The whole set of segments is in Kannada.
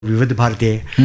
ವಿವಿಧ ಭಾರತಿ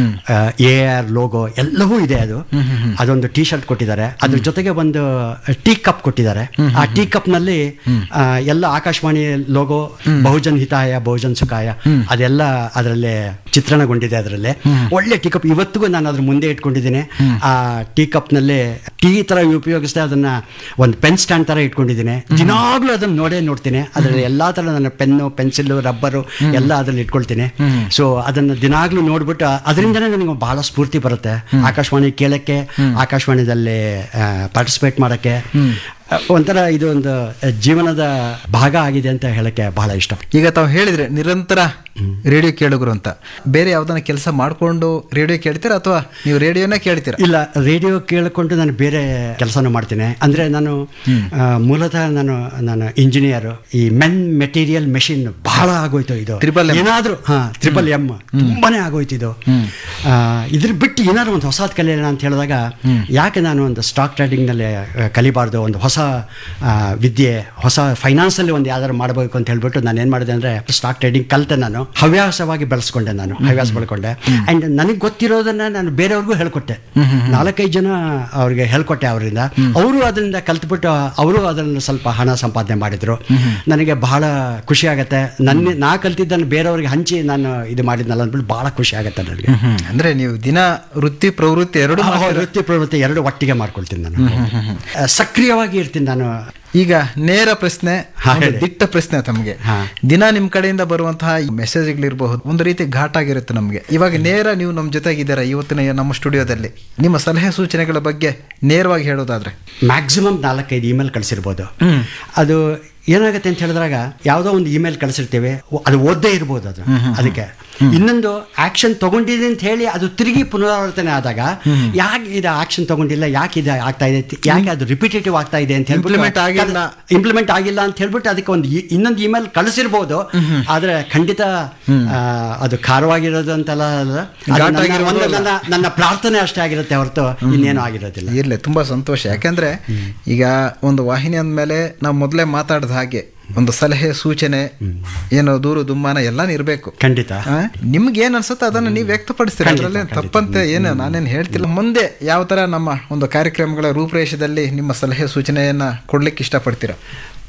ಎ ಆರ್ ಲೋಗೋ ಎಲ್ಲವೂ ಇದೆ ಅದು ಅದೊಂದು ಟೀ ಶರ್ಟ್ ಕೊಟ್ಟಿದ್ದಾರೆ ಅದ್ರ ಜೊತೆಗೆ ಒಂದು ಟೀ ಕಪ್ ಕೊಟ್ಟಿದ್ದಾರೆ ಆ ಟೀ ಕಪ್ ನಲ್ಲಿ ಆ, ಎಲ್ಲ ಆಕಾಶವಾಣಿ ಲೋಗೋ ಬಹುಜನ್ ಹಿತಾಯ ಬಹುಜನ್ ಸುಖಾಯ ಅದೆಲ್ಲ ಅದರಲ್ಲಿ ಚಿತ್ರಣಗೊಂಡಿದೆ ಅದರಲ್ಲಿ ಒಳ್ಳೆ ಟೀ ಕಪ್ ಇವತ್ತಿಗೂ ನಾನು ಅದ್ರ ಮುಂದೆ ಇಟ್ಕೊಂಡಿದ್ದೀನಿ ಆ ಟೀ ಕಪ್ ನಲ್ಲಿ ಟೀ ತರ ಉಪಯೋಗಿಸ್ದೆ ಅದನ್ನ ಒಂದು ಪೆನ್ ಸ್ಟ್ಯಾಂಡ್ ತರ ಇಟ್ಕೊಂಡಿದ್ದೀನಿ ದಿನಾಗ್ಲೂ ಅದನ್ನ ನೋಡೇ ನೋಡ್ತೀನಿ ಅದರಲ್ಲಿ ಎಲ್ಲಾ ತರ ನನ್ನ ಪೆನ್ನು ಪೆನ್ಸಿಲ್ ರಬ್ಬರು ಎಲ್ಲ ಅದ್ರಲ್ಲಿ ಇಟ್ಕೊಳ್ತೀನಿ ಸೊ ಅದನ್ನ ದಿನಾಗ್ಲೂ ನೋಡ್ಬಿಟ್ಟು ಅದರಿಂದನೇ ನನಗೆ ಬಹಳ ಸ್ಫೂರ್ತಿ ಬರುತ್ತೆ ಆಕಾಶವಾಣಿ ಕೇಳಕ್ಕೆ ಆಕಾಶವಾಣಿದಲ್ಲಿ ಪಾರ್ಟಿಸಿಪೇಟ್ ಮಾಡಕ್ಕೆ ಆ, ಒಂಥರ ಇದು ಒಂದು ಜೀವನದ ಭಾಗ ಆಗಿದೆ ಅಂತ ಹೇಳಕ್ಕೆ ಬಹಳ ಇಷ್ಟ ಈಗ ತಾವು ಹೇಳಿದ್ರೆ ನಿರಂತರ ರೇಡಿಯೋ ಕೇಳುಗರು ಅಂತ ಬೇರೆ ಯಾವ್ದನ್ನ ಕೆಲಸ ಮಾಡ್ಕೊಂಡು ರೇಡಿಯೋ ಕೇಳ್ತೀರಾ ಅಥವಾ ನೀವು ರೇಡಿಯೋನೇ ಕೇಳ್ತೀರಾ ಇಲ್ಲ ರೇಡಿಯೋ ಕೇಳಿಕೊಂಡು ನಾನು ಬೇರೆ ಕೆಲಸನೂ ಮಾಡ್ತೀನಿ ಅಂದ್ರೆ ನಾನು ಆ, ಮೂಲತಃ ನಾನು ನಾನು ಇಂಜಿನಿಯರ್ ಈ ಮೆನ್ ಮೆಟೀರಿಯಲ್ ಮೆಷಿನ್ ಬಹಳ ಆಗೋಯ್ತು ಇದು Triple M. ಏನಾದ್ರೂ ಹಾ ಟ್ರಿಪಲ್ ಎಮ್ ತುಂಬಾನೇ ಆಗೋಯ್ತು ಇದು ಆ, ಇದ್ರ ಬಿಟ್ಟು ಏನಾದ್ರು ಒಂದು ಹೊಸದು ಕಲಿಯೋಣ ಅಂತ ಹೇಳಿದಾಗ ಯಾಕೆ ನಾನು ಒಂದು ಸ್ಟಾಕ್ ಟ್ರೇಡಿಂಗ್ ನಲ್ಲಿ ಆ, ಕಲಿಬಾರ್ದು ಒಂದು ಹೊಸ ಆ, ವಿದ್ಯೆ ಹೊಸ ಫೈನಾನ್ಸ್ ಅಲ್ಲಿ ಒಂದು ಯಾವ್ದಾದ್ರು ಮಾಡಬೇಕು ಅಂತ ಹೇಳ್ಬಿಟ್ಟು ನಾನು ಏನ್ ಮಾಡಿದೆ ಅಂದ್ರೆ ಸ್ಟಾಕ್ ಟ್ರೇಡಿಂಗ್ ಕಲಿತೆ ನಾನು ಹವ್ಯಾಸವಾಗಿ ಬೆಳೆಸ್ಕೊಂಡೆ ನಾನು ಹವ್ಯಾಸ ಬೆಳ್ಕೊಂಡೆ ಅಂಡ್ ನನಗೆ ಗೊತ್ತಿರೋದನ್ನ ನಾನು ಬೇರೆಯವ್ರಿಗೂ ಹೇಳ್ಕೊಟ್ಟೆ ನಾಲ್ಕೈದು ಜನ ಅವ್ರಿಗೆ ಹೇಳ್ಕೊಟ್ಟೆ ಅವರಿಂದ ಅವರು ಅದರಿಂದ ಕಲ್ತ್ಬಿಟ್ಟು ಅವರು ಅದನ್ನು ಸ್ವಲ್ಪ ಹಣ ಸಂಪಾದನೆ ಮಾಡಿದ್ರು ನನಗೆ ಬಹಳ ಖುಷಿ ಆಗತ್ತೆ ನನ್ನ ನಾ ಕಲ್ತಿದ್ದನ್ನು ಬೇರೆಯವ್ರಿಗೆ ಹಂಚಿ ನಾನು ಇದು ಮಾಡಿದ್ನಲ್ಲ ಅಂದ್ಬಿಟ್ಟು ಬಹಳ ಖುಷಿ ಆಗತ್ತೆ ನನಗೆ ಅಂದ್ರೆ ನೀವು ದಿನ ವೃತ್ತಿ ಪ್ರವೃತ್ತಿ ಎರಡು ಆ, ವೃತ್ತಿ ಪ್ರವೃತ್ತಿ ಎರಡು ಒಟ್ಟಿಗೆ ಮಾಡ್ಕೊಳ್ತೀನಿ ನಾನು ಆ, ಸಕ್ರಿಯವಾಗಿ ಇರ್ತೀನಿ ನಾನು ಈಗ ನೇರ ಪ್ರಶ್ನೆ ಹಾ, ಒಂದು ಹೇಳಿ. ದಿಟ್ಟ ಪ್ರಶ್ನೆ ತಮಗೆ ಹಾ. ದಿನ ನಿಮ್ ಕಡೆಯಿಂದ ಬರುವಂತಹ ಮೆಸೇಜ್ಗಳಿರಬಹುದು ಒಂದು ರೀತಿ ಘಾಟ್ ಆಗಿರುತ್ತೆ ನಮಗೆ ಇವಾಗ ನೇರ ನೀವು ನಮ್ಮ ಜೊತೆಗಿದ್ದೀರಾ ಇವತ್ತಿನ ನಮ್ಮ ಸ್ಟುಡಿಯೋದಲ್ಲಿ ನಿಮ್ಮ ಸಲಹೆ ಸೂಚನೆಗಳ ಬಗ್ಗೆ ನೇರವಾಗಿ ಹೇಳೋದಾದ್ರೆ ಮ್ಯಾಕ್ಸಿಮಮ್ ನಾಲ್ಕೈದು ಇಮೇಲ್ ಕಳಿಸಿರ್ಬೋದು ಅದು ಏನಾಗುತ್ತೆ ಅಂತ ಹೇಳಿದಾಗ ಯಾವುದೋ ಒಂದು ಇಮೇಲ್ ಕಳಿಸಿರ್ತೀವಿ ಒ- ಅದು ಓದ್ದೇ ಇರ್ಬೋದು ಅದು ಅದಕ್ಕೆ ಇನ್ನೊಂದು ಆಕ್ಷನ್ ತಗೊಂಡಿದೆ ಅಂತ ಹೇಳಿ ಅದು ತಿರುಗಿ ಪುನರಾವರ್ತನೆ ಆದಾಗ ಯಾಕೆ ಇದು ಆಕ್ಷನ್ ತಗೊಂಡಿಲ್ಲ ಯಾಕೆ ಇದು ಆಗ್ತಾ ಇದೆ ತಿ- ಯಾಕೆ ಅದು ರಿಪಿಟೇಟಿವ್ ಆಗ್ತಾ ಇದೆ ಅಂತ Implement ಆಗಿಲ್ಲ. ಇಂಪ್ಲಿಮೆಂಟ್ ಆಗಿಲ್ಲ ಅಂತ ಹೇಳ್ಬಿಟ್ಟು ಅದಕ್ಕೆ ಒಂದು ಇ- ಇನ್ನೊಂದು ಇಮೇಲ್ ಕಳಿಸಿರ್ಬೋದು ಆದ್ರೆ ಖಂಡಿತ ಆ, ಅದು ಖಾರವಾಗಿರೋದು ಅಂತೆಲ್ಲ ಅಲ್ಲ. ಅದು ಘಾಟ್ ನನ್ನ- ಆಗಿರೋದು ಒಂದು ಅಲ್ಲ. ನನ್ನ ನನ್ನ ಪ್ರಾರ್ಥನೆ ಅಷ್ಟೇ ಆಗಿರುತ್ತೆ ಹೊರತು ಇನ್ನೇನು ಆಗಿರೋದಿಲ್ಲ ಇರ್ಲಿ ತುಂಬಾ ಸಂತೋಷ ಯಾಕಂದ್ರೆ ಈಗ ಒಂದು ವಾಹಿನಿ ಅಂದಮೇಲೆ ನಾವು ಮೊದಲೇ ಮಾತಾಡಿದ ಹಾಗೆ ಒಂದು ಸಲಹೆ ಸೂಚನೆ ಏನೋ ದೂರು ದುಮ್ಮಾನ ಎಲ್ಲಾನು ಇರಬೇಕು ಖಂಡಿತ ನಿಮ್ಗೆ ಏನ್ ಅನ್ಸುತ್ತೆ ಅದನ್ನ ನೀವು ವ್ಯಕ್ತಪಡಿಸ್ತೀರಿ ಖಂಡಿತ, ಅದರಲ್ಲಿ ಖಂಡಿತ. ತಪ್ಪಂತೆ ಏನು ನಾನೇನು ಹೇಳ್ತಿಲ್ಲ ಮುಂದೆ ಯಾವ ತರ ನಮ್ಮ ಒಂದು ಕಾರ್ಯಕ್ರಮಗಳ ರೂಪರೇಷದಲ್ಲಿ ನಿಮ್ಮ ಸಲಹೆ ಸೂಚನೆಯನ್ನ ಕೊಡ್ಲಿಕ್ಕೆ ಇಷ್ಟಪಡ್ತೀರಾ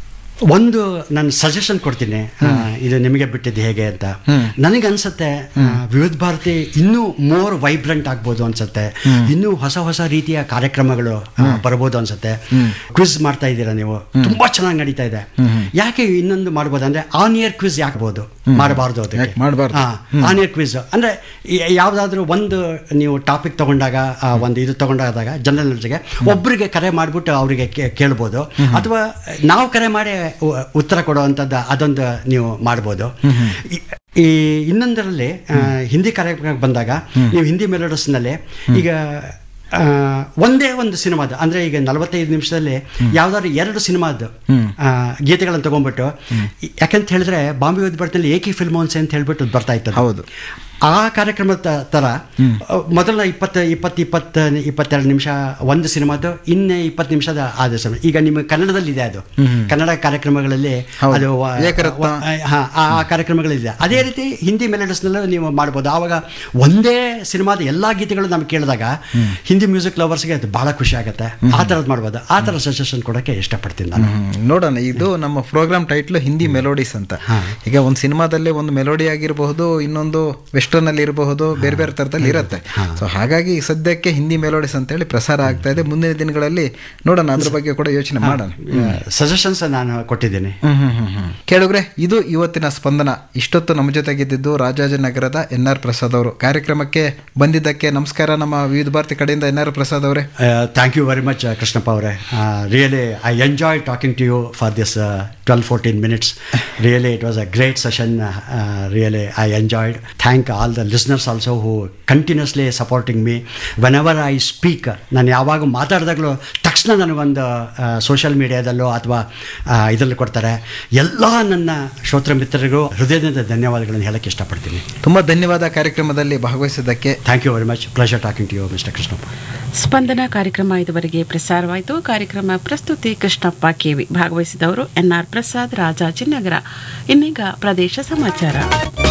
ಒಂದು ನಾನು ಸಜೆಷನ್ ಕೊಡ್ತೀನಿ ಆ, ಇದು ನಿಮಗೆ ಬಿಟ್ಟಿದ್ದು ಹೇಗೆ ಅಂತ ನನಗೆ ಅನ್ಸುತ್ತೆ ಆ, ವಿವಿಧ ಭಾರತಿ ಇನ್ನೂ ಮೋರ್ ವೈಬ್ರೆಂಟ್ ಆಗ್ಬೋದು ಅನ್ಸುತ್ತೆ ಇನ್ನೂ ಹೊಸ ಹೊಸ ರೀತಿಯ ಕಾರ್ಯಕ್ರಮಗಳು ಆ, ಬರ್ಬೋದು ಅನ್ಸುತ್ತೆ ಕ್ವಿಜ್ ಮಾಡ್ತಾ ಇದ್ದೀರಾ ನೀವು ತುಂಬಾ ಚೆನ್ನಾಗಿ ನಡೀತಾ ಇದೆ ಯಾಕೆ ಇನ್ನೊಂದು ಮಾಡ್ಬೋದು ಅಂದ್ರೆ ಆನ್ ಇಯರ್ ಕ್ವಿಜ್ ಯಾಕಬಹುದು ಮಾಡಬಾರ್ದು ಅದಕ್ಕೆ ಯಾಕೆ ಮಾಡ್ಬಾರ್ದು? ಆನ್ ಇಯರ್ ಕ್ವಿಜ್ ಅಂದ್ರೆ ಯ- ಯಾವ್ದಾದ್ರು ಒಂದು ನೀವು ಟಾಪಿಕ್ ತಗೊಂಡಾಗ ಆ, ಒಂದು ಇದು ತಗೊಂಡಾಗ ಜನರಲ್ ನಾಲೆಡ್ಜ್ಗೆ ಒಬ್ಬರಿಗೆ ಕರೆ ಮಾಡಿಬಿಟ್ಟು ಅವರಿಗೆ ಕೇಳ್ಬೋದು ಅಥವಾ ನಾವು ಕರೆ ಮಾಡಿ ಉ- ಉತ್ತರ ಕೊಡುವಂಥದ್ದು ಅದೊಂದು ನೀವು ಮಾಡ್ಬೋದು ಈ- ಈ ಇನ್ನೊಂದರಲ್ಲಿ ಆ, ಹಿಂದಿ ಕಾರ್ಯಕ್ರಮಕ್ಕೆ ಬಂದಾಗ ನೀವು ಹಿಂದಿ ಮೆಲೋಡಸ್ನಲ್ಲಿ ಈಗ ಆ, ಒಂದೇ ಒಂದು ಸಿನಿಮಾದ ಅಂದ್ರೆ ಈಗ ನಲವತ್ತೈದು ನಿಮಿಷದಲ್ಲಿ ಯಾವ್ದಾದ್ರು ಎರಡು ಸಿನಿಮಾದ್ದು ಆ, ಗೀತೆಗಳನ್ನು ತಗೊಂಡ್ಬಿಟ್ಟು ಈ- ಯಾಕಂತ ಹೇಳಿದ್ರೆ ಬಾಂಬೆ ಉದ್ಬರ್ತಲ್ಲಿ ಏಕಿ ಫಿಲ್ಮೋನ್ಸ್ ಅಂತ ಹೇಳ್ಬಿಟ್ಟು ಬರ್ತಾ ಇತ್ತು ಹೌದು. ಆ ಕಾರ್ಯಕ್ರಮದ ತ- ತರ ಅ, ಮೊದಲ ಇಪ್ಪತ್ತು ಇಪ್ಪತ್ತು ಇಪ್ಪತ್ತು ಇಪ್ಪತ್ತೆರಡು ನಿಮಿಷ ಒಂದು ಸಿನಿಮಾದು ಇನ್ನೇ ಇಪ್ಪತ್ತು ನಿಮಿಷದ ಆದ ಸಿನಿಮಾ ಈಗ ನಿಮ್ಮ ಕನ್ನಡದಲ್ಲಿ ಇದೆ ಅದು ಕನ್ನಡ ಕಾರ್ಯಕ್ರಮಗಳಲ್ಲಿ ಹೌದು. ಅದು ವ- ಏಕರತ್ನ. ವ- ಹಾ, ಆ ಆ ಕಾರ್ಯಕ್ರಮಗಳಿದೆ ಅದೇ ರೀತಿ ಹಿಂದಿ ಮೆಲೋಡಿಸ್ನಲ್ಲೂ ನೀವು ಮಾಡ್ಬೋದು ಆವಾಗ ಒಂದೇ ಸಿನಿಮಾದ ಎಲ್ಲಾ ಗೀತೆಗಳು ನಮ್ಗೆ ಕೇಳಿದಾಗ ಹಿಂದಿ ಮ್ಯೂಸಿಕ್ ಲವರ್ಸ್ಗೆ ಅದು ಬಹಳ ಖುಷಿ ಆಗುತ್ತೆ ಆ ಥರದ್ದು ಮಾಡ್ಬೋದು ಆ ಥರ ಸಜೆಷನ್ ಕೊಡೋಕ್ಕೆ ಇಷ್ಟಪಡ್ತೀನಿ ನಾನು ಹ್ಮ್. ನೋಡೋಣ ಇದು ನಮ್ಮ ಪ್ರೋಗ್ರಾಮ್ ಟೈಟ್ಲು ಹಿಂದಿ ಮೆಲೋಡಿಸ್ ಅಂತ ಈಗ ಒಂದು ಸಿನಿಮಾದಲ್ಲಿ ಒಂದು ಮೆಲೋಡಿ ಆಗಿರಬಹುದು ಇನ್ನೊಂದು ವೆಸ್ಟರ್ನ್ ಅಲ್ಲಿ ಇರಬಹುದು ಬೇರೆ ಬೇರೆ ತರದಲ್ಲಿ ಇರುತ್ತೆ ಸೊ ಹಾಗಾಗಿ ಸದ್ಯಕ್ಕೆ ಹಿಂದಿ ಮೆಲೋಡಿಸ್ ಅಂತ ಹೇಳಿ ಪ್ರಸಾರ ಆಗ್ತಾ ಇದೆ ಮುಂದಿನ ದಿನಗಳಲ್ಲಿ ನೋಡೋಣ ಅದ್ರ ಬಗ್ಗೆ ಕೂಡ ಯೋಚನೆ ಮಾಡೋಣ ಸಜೆಷನ್ಸ್ ನಾನು ಕೊಟ್ಟಿದ್ದೀನಿ ಕೇಳುಗ್ರೆ ಇದು ಇವತ್ತಿನ ಸ್ಪಂದನ ಇಷ್ಟೊತ್ತು ನಮ್ಮ ಜೊತೆಗಿದ್ದು ರಾಜಾಜಿನಗರದ ಎನ್ ಆರ್ ಪ್ರಸಾದ್ ಅವರು ಕಾರ್ಯಕ್ರಮಕ್ಕೆ ಬಂದಿದ್ದಕ್ಕೆ ನಮಸ್ಕಾರ ನಮ್ಮ ವಿವಿಧ ಭಾರತಿ ಕಡೆಯಿಂದ ಎನ್ ಆರ್ ಪ್ರಸಾದ್ ಅವರೇ thank you very much Krishnappa ಅವರೇ really I enjoy talking to you for this twelve fourteen minutes really it was a great session really I enjoyed thank all the listeners also who continuously supporting me whenever I speak ನಾನು ಯಾವಾಗ ಮಾತಾಡಿದಾಗಲೂ ತಕ್ಷಣ ನನಗೊಂದು ಸೋಷಿಯಲ್ ಮೀಡಿಯಾದಲ್ಲೋ ಅಥವಾ ಇದರಲ್ಲಿ ಕೊಡ್ತಾರೆ ಎಲ್ಲ ನನ್ನ ಶ್ರೋತ್ರ ಮಿತ್ರರಿಗೂ ಹೃದಯದಿಂದ ಧನ್ಯವಾದಗಳನ್ನು ಹೇಳಕ್ಕೆ ಇಷ್ಟಪಡ್ತೀನಿ ತುಂಬಾ ಧನ್ಯವಾದ ಕಾರ್ಯಕ್ರಮದಲ್ಲಿ ಭಾಗವಹಿಸಿದ್ದಕ್ಕೆ thank you very much pleasure talking to you mister Krishnappa Spandana ಕಾರ್ಯಕ್ರಮ ಇದುವರೆಗೆ ಪ್ರಸಾರವಾಯಿತು ಕಾರ್ಯಕ್ರಮ ಪ್ರಸ್ತುತಿ ಕೃಷ್ಣಪ್ಪ ಕೆವಿ ಭಾಗವಹಿಸಿದವರು ಎನ್ಆರ್ ಪ್ರಸಾದ್ ರಾಜಾಜಿನಗರ ಇನ್ನೀಗ ಪ್ರದೇಶ ಸಮಾಚಾರ